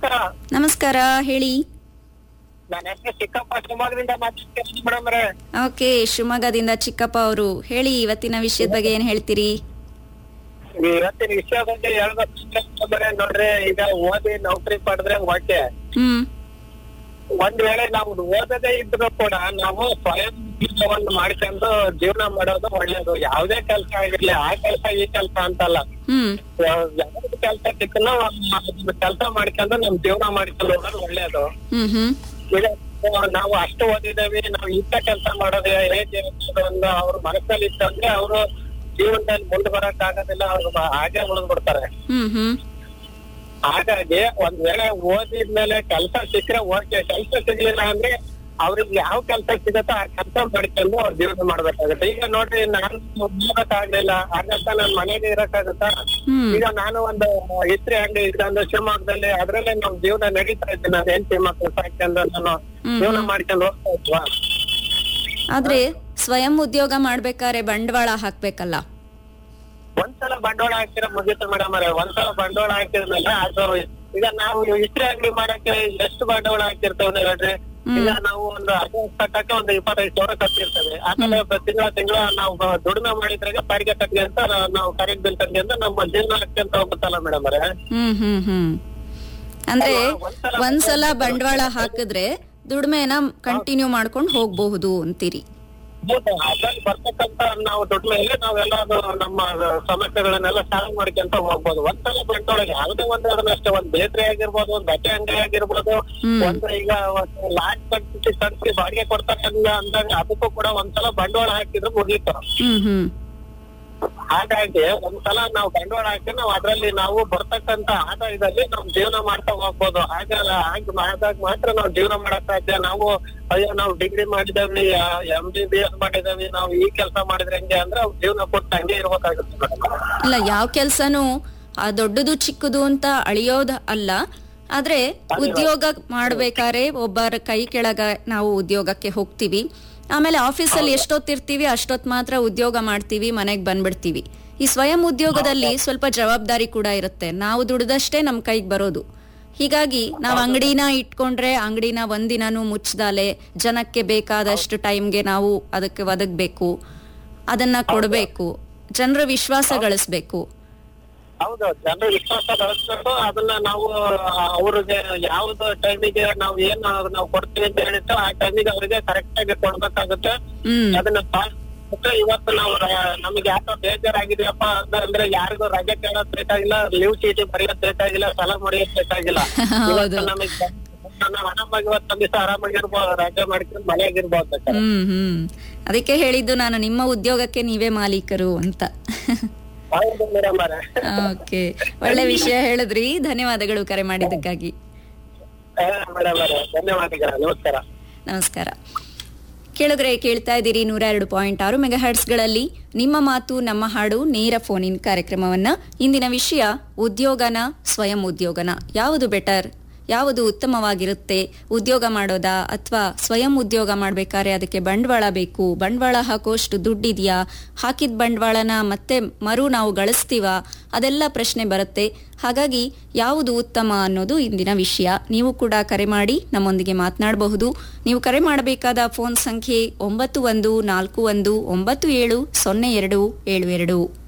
ನಮಸ್ಕಾರ ನಮಸ್ಕಾರ ಹೇಳಿ ನನ್ನ ಹೆಸರು ಚಿಕ್ಕಪ್ಪ ಶಿವಮೊಗ್ಗದಿಂದ ಮಾತಾಡ್ತೀನಿ ಮೇಡಮ್ ರೇ ಓಕೆ ಶಿವಮೊಗ್ಗದಿಂದ ಚಿಕ್ಕಪ್ಪ ಅವರು ಹೇಳಿ ಇವತ್ತಿನ ವಿಷಯದ ಬಗ್ಗೆ ಏನ್ ಹೇಳ್ತೀರಿ ಇವತ್ತಿನ ವಿಷಯ ಬಗ್ಗೆ ಹೇಳ್ಬೇಕಂದ್ರೆ ನೋಡ್ರಿ ಈಗ ಓದಿ ನೌಕರಿ ಪಡೆದ್ರೆ ಓಕೆ ಹ್ಮ್ ಒಂದ್ ವೇಳೆ ನಾವು ಓದದೇ ಇದ್ರು ಕೂಡ ನಾವು ಸ್ವಯಂ ಉದ್ಯೋಗವನ್ನು ಮಾಡ್ಕೊಂಡು ಜೀವನ ಮಾಡೋದು ಒಳ್ಳೇದು ಯಾವ್ದೇ ಕೆಲಸ ಆಗಿರ್ಲಿ ಆ ಕೆಲಸ ಈ ಕೆಲಸ ಅಂತಲ್ಲ ಹ್ಮ್ ಯಾವ್ದು ಕೆಲಸ ಸಿಕ್ಕನು ಕೆಲಸ ಮಾಡ್ಕೊಂಡು ನಮ್ ಜೀವನ ಮಾಡ್ಕೊಂಡು ಹೋಗೋದು ಒಳ್ಳೇದು ಹ್ಮ್ ಹ್ಮ್ ಈಗ ನಾವು ಅಷ್ಟು ಓದಿದ್ದೇವೆ ನಾವು ಇಂಥ ಕೆಲಸ ಮಾಡೋದು ಹೇಗೆ ಅನ್ನೋದು ಅವ್ರ ಮನಸ್ಸಲ್ಲಿ ಇತ್ತಂದ್ರೆ ಅವರು ಜೀವನದಲ್ಲಿ ಮುಂದೆ ಬರಕ್ ಆಗೋದಿಲ್ಲ ಅವ್ರು ಹಾಗೆ ಉಳಿದ್ ಬಿಡ್ತಾರೆ ಹ್ಮ್ ಹ್ಮ್ ಹಾಗಾಗಿ ಒಂದ್ ವೇಳೆ ಓದಿದ್ಮೇಲೆ ಕೆಲಸ ಸಿಕ್ಕರೆ ಓಕೆ ಕೆಲಸ ಸಿಗ್ಲಿಲ್ಲ ಅಂದ್ರೆ ಅವ್ರಿಗೆ ಯಾವ ಕೆಲಸ ಸಿಗತ್ತೋ ಆ ಕೆಲಸ ಮಾಡ್ಕೊಂಡು ಅವ್ರ ಜೀವನ ಮಾಡ್ಬೇಕಾಗುತ್ತೆ ಈಗ ನೋಡ್ರಿ ನಾನು ಓದಕ್ಕಾಗ್ಲಿಲ್ಲ ಹಾಗಂತ ನನ್ ಮನೆಗೆ ಇರಕ್ಕಾಗತ್ತಾ ಹ್ಮ್ ಈಗ ನಾನು ಒಂದು ಇಸ್ತ್ರಿ ಅಂಗಡಿ ಇಟ್ಕೊಂಡು ಶಿವಮೊಗ್ಗದಲ್ಲಿ ಅದ್ರಲ್ಲೇ ನಮ್ ಜೀವನ ನಡೀತಾ ಇದ್ದೀನಿ ನಾನು ಹೆಂಡತಿ ಮಕ್ಳು ಸಾಕ್ಕೊಂಡು ನಾನು ಹ್ಮ್ ಜೀವನ ಮಾಡ್ಕೊಂಡು ಹೋಗ್ತಾ ಇದ್ವಾ ಆದ್ರೆ ಸ್ವಯಂ ಉದ್ಯೋಗ ಮಾಡ್ಬೇಕಾದ್ರೆ ಬಂಡವಾಳ ಹಾಕ್ಬೇಕಲ್ಲ ಒಂದ್ಸಲ ಬಂಡವಾಳ ಹಾಕಿದ್ರೆ ಮುಗೀತು ಮೇಡಮ್ ಅವರೇ ಒಂದ್ಸಲ ಬಂಡವಾಳ ಹಾಕಿದ್ಮೇಲೆ ಅದು ಈಗ ನಾವು ಇಸ್ತ್ರಿ ಅಂಗಡಿ ಮಾಡಕ್ಕೆ ಎಷ್ಟು ಬಂಡವಾಳ ಹಾಕಿರ್ತೇವೆ ನೀವು ಹೇಳ್ರಿ ಈಗ ನಾವು ಒಂದು ಹದಿನೈದು ಕಟ್ಟಕ್ಕೆ ಒಂದು ಇಪ್ಪತ್ತೈದು ಸಾವಿರ ಕಟ್ಟಿರ್ತೇವೆ ಆಮೇಲೆ ತಿಂಗಳ ತಿಂಗಳ ನಾವು ದುಡಿಮೆ ಮಾಡಿದ್ರಾಗ ಬಾಡಿಗೆ ಕಟ್ಟಿ ಅಂತ ನಾವು ಕರೆಂಟ್ ಬಿಲ್ ಕಟ್ಟಿ ಅಂತ ನಮ್ಮ ಜೀವನ ಅಂತ ಹೋಗುತ್ತಲ್ಲ ಮೇಡಮ್ ಅವರೇ ಹ್ಮ್ ಹ್ಮ್ ಹ್ಮ್ ಅಂದ್ರೆ ಒಂದ್ಸಲ ಒಂದ್ಸಲ ಬಂಡವಾಳ ಹಾಕಿದ್ರೆ ದುಡಿಮೆನ ಕಂಟಿನ್ಯೂ ಮಾಡ್ಕೊಂಡು ಹೋಗ್ಬಹುದು ಅಂತೀರಿ ಹೌದು, ಅದ್ರಲ್ಲಿ ಬರ್ತಕ್ಕಂತ ನಾವು ದುಡ್ಡು ಮೇಲೆ ನಾವೆಲ್ಲ ನಮ್ಮ ಸಮಸ್ಯೆಗಳನ್ನೆಲ್ಲ ಸಾಲ್ವ್ ಮಾಡ್ಕೊಂತ ಹೋಗ್ಬೋದು ಒಂದ್ಸಲ ಬಂಡವಾಳ ಯಾವುದೇ ಒಂದು ಅದನ್ನಷ್ಟೇ ಒಂದ್ ಬೇಕರಿ ಆಗಿರ್ಬೋದು ಒಂದ್ ಬಟ್ಟೆ ಅಂಗಡಿ ಆಗಿರ್ಬೋದು ಹ್ಮ್. ಒಂದು ಈಗ ಲಾಟ್ ಕಟ್ಟಿ ಕಟ್ಟಿ ಬಾಡಿಗೆ ಕೊಡ್ತಾರೆ ಅಂದ- ಅಂದಾಗ ಅದಕ್ಕೂ ಕೂಡ ಒಂದ್ಸಲ ಬಂಡವಾಳ ಹಾಕಿದ್ರೆ ಮುಗೀತು ಹ್ಮ್ ಹ್ಮ್ ಹಾಗಾಗಿ ಒಂದ್ಸಲ ನಾವು ಬಂಡವಾಳ ಹಾಕಿ ನಾವು ಅದ್ರಲ್ಲಿ ನಾವು ಬರ್ತಕ್ಕಂತ ಆದಾಯದಲ್ಲಿ ನಾವು ಜೀವನ ಮಾಡ್ತಾ ಹೋಗ್ಬೋದು ಹಾಗಲ್ಲ ಹಾಗೆ ಆದಾಗ ಮಾತ್ರ ನಾವು ಜೀವನ ಮಾಡಕ್ ಸಾಧ್ಯ ನಾವು ಅಯ್ಯೋ ನಾವು ಡಿಗ್ರಿ ಮಾಡಿದೇವಿ ಎಂ ಬಿ ಬಿ ಎಸ್ ಮಾಡಿದೇವಿ ನಾವು ಈ ಕೆಲಸ ಮಾಡಿದ್ರೆ ಹೆಂಗೆ ಅಂದ್ರೆ ಅವ್ರ್ ಜೀವನ ಕೊಟ್ಟು ಹಂಗೆ ಇರ್ಬೇಕಾಗುತ್ತೆ madam. ಇಲ್ಲ ಯಾವ ಕೆಲ್ಸನೂ ಆ ದೊಡ್ಡದು ಚಿಕ್ಕದು ಅಂತ ಅಳಿಯೋದ್ ಅಲ್ಲ ಆದ್ರೆ ಉದ್ಯೋಗ ಮಾಡ್ಬೇಕಾದ್ರೆ ಒಬ್ಬರ ಕೈ ಕೆಳಗ ನಾವು ಉದ್ಯೋಗಕ್ಕೆ ಹೋಗ್ತೀವಿ ಆಮೇಲೆ ಆಫೀಸಲ್ಲಿ ಎಷ್ಟೊತ್ತಿರ್ತೀವಿ ಅಷ್ಟೊತ್ ಮಾತ್ರ ಉದ್ಯೋಗ ಮಾಡ್ತೀವಿ ಮನೆಗ್ ಬಂದ್ಬಿಡ್ತೀವಿ ಈ ಸ್ವಯಂ ಉದ್ಯೋಗದಲ್ಲಿ ಸ್ವಲ್ಪ ಜವಾಬ್ದಾರಿ ಕೂಡ ಇರುತ್ತೆ ನಾವು ದುಡ್ದಷ್ಟೇ ನಮ್ ಕೈಗೆ ಬರೋದು ಹೀಗಾಗಿ ನಾವು ಅಂಗಡಿನ ಇಟ್ಕೊಂಡ್ರೆ ಅಂಗಡಿನ ಒಂದಿನಾನು ಮುಚ್ಚದಾಲೆ ಜನಕ್ಕೆ ಬೇಕಾದಷ್ಟು ಟೈಮ್ಗೆ ನಾವು ಅದಕ್ಕೆ ಒದಗ್ಬೇಕು ಅದನ್ನ ಕೊಡ್ಬೇಕು ಜನರ ವಿಶ್ವಾಸ ಗಳಿಸ್ಬೇಕು ಹೌದು ಜನರು ವಿಶ್ವಾಸ ಗಳಿಸ್ಬೇಕು ಅದನ್ನ ನಾವು ಅವ್ರಿಗೆ ಯಾವ್ದು ಟೈಮಿಗೆ ನಾವು ಏನ್ ನಾವು ಕೊಡ್ತೀವಿ ಅಂತ ಹೇಳಿರ್ತೋ ಆ ಟೈಮಿಗೆ ಅವ್ರಿಗೆ ಕರೆಕ್ಟ್ ಆಗಿ ಕೊಡ್ಬೇಕಾಗುತ್ತೆ ಹ್ಮ್ ಅದನ್ನ ಪಾಲಿಸ್ಬಿಟ್ರೆ ಇವತ್ತು ನಾವು ರ- ನಮ್ಗೆ ಯಾಕೋ ಬೇಜಾರಾಗಿದೆಯಪ್ಪ ಅಂತ ಅಂದ್ರೆ ಯಾರಿಗೂ ರಜೆ ಕೇಳೋದ್ ಬೇಕಾಗಿಲ್ಲ ಲೀವ್ ಚೀಟಿ ಬರೆಯೋದ್ ಬೇಕಾಗಿಲ್ಲ ಸಾಲ ಮುಡಿಯೋದ್ ಬೇಕಾಗಿಲ್ಲ ಇವತ್ತು ನಮಗೆ ನಾವು ಆರಾಮಾಗಿ ಇವತ್ತು ಒಂದ್ ದಿವಸ ಆರಾಮಾಗಿರ್ಬೋದು ರಜೆ ಮಾಡ್ಕೊಂಡು ಮನೆಯಾಗಿರ್ಬೋದು ಬೇಕಾದ್ರೆ. ಹ್ಮ್ ಹ್ಮ್ ಅದಕ್ಕೆ ಹೇಳಿದ್ದು ನಾನು ನಿಮ್ಮ ಉದ್ಯೋಗಕ್ಕೆ ನೀವೇ ಮಾಲೀಕರು ಅಂತ ಹೌದು ಮೇಡಮ್ ಅವರೇ ಓಕೆ ಒಳ್ಳೆ ವಿಷಯ ಹೇಳಿದ್ರಿ ಧನ್ಯವಾದಗಳು ಕರೆ ಮಾಡಿದ್ದಕ್ಕಾಗಿ ಮೇಡಮ್ ಅವರೇ ಧನ್ಯವಾದಗಳು ನಮಸ್ಕಾರ ನಮಸ್ಕಾರ ಕೇಳಿದ್ರೆ ಕೇಳ್ತಾ ಇದ್ದೀರಿ ನೂರ ಎರಡು ಪಾಯಿಂಟ್ ಆರು ಮೆಗಾ ಹರ್ಟ್ಸ್ಗಳಲ್ಲಿ ನಿಮ್ಮ ಮಾತು ನಮ್ಮ ಹಾಡು ನೇರ ಫೋನ್ ಇನ್ ಕಾರ್ಯಕ್ರಮವನ್ನ ಇಂದಿನ ವಿಷಯ ಉದ್ಯೋಗನ ಸ್ವಯಂ ಉದ್ಯೋಗನ ಯಾವುದು ಬೆಟರ್ ಯಾವುದು ಉತ್ತಮವಾಗಿರುತ್ತೆ ಉದ್ಯೋಗ ಮಾಡೋದಾ ಅಥವಾ ಸ್ವಯಂ ಉದ್ಯೋಗ ಮಾಡ್ಬೇಕಾದ್ರೆ ಅದಕ್ಕೆ ಬಂಡವಾಳ ಬೇಕು ಬಂಡವಾಳ ಹಾಕೋಷ್ಟು ದುಡ್ಡಿದೆಯಾ ಹಾಕಿದ ಬಂಡವಾಳನ ಮತ್ತೆ ಮರು ನಾವು ಗಳಿಸ್ತೀವ ಅದೆಲ್ಲ ಪ್ರಶ್ನೆ ಬರುತ್ತೆ ಹಾಗಾಗಿ ಯಾವುದು ಉತ್ತಮ ಅನ್ನೋದು ಇಂದಿನ ವಿಷಯ ನೀವು ಕೂಡ ಕರೆ ಮಾಡಿ ನಮ್ಮೊಂದಿಗೆ ಮಾತನಾಡಬಹುದು ನೀವು ಕರೆ ಮಾಡಬೇಕಾದ ಫೋನ್ ಸಂಖ್ಯೆ ಒಂಬತ್ತು ಒಂದು ನಾಲ್ಕು ಒಂದು ಒಂಬತ್ತು ಏಳು ಸೊನ್ನೆ ಎರಡು ಏಳು ಎರಡು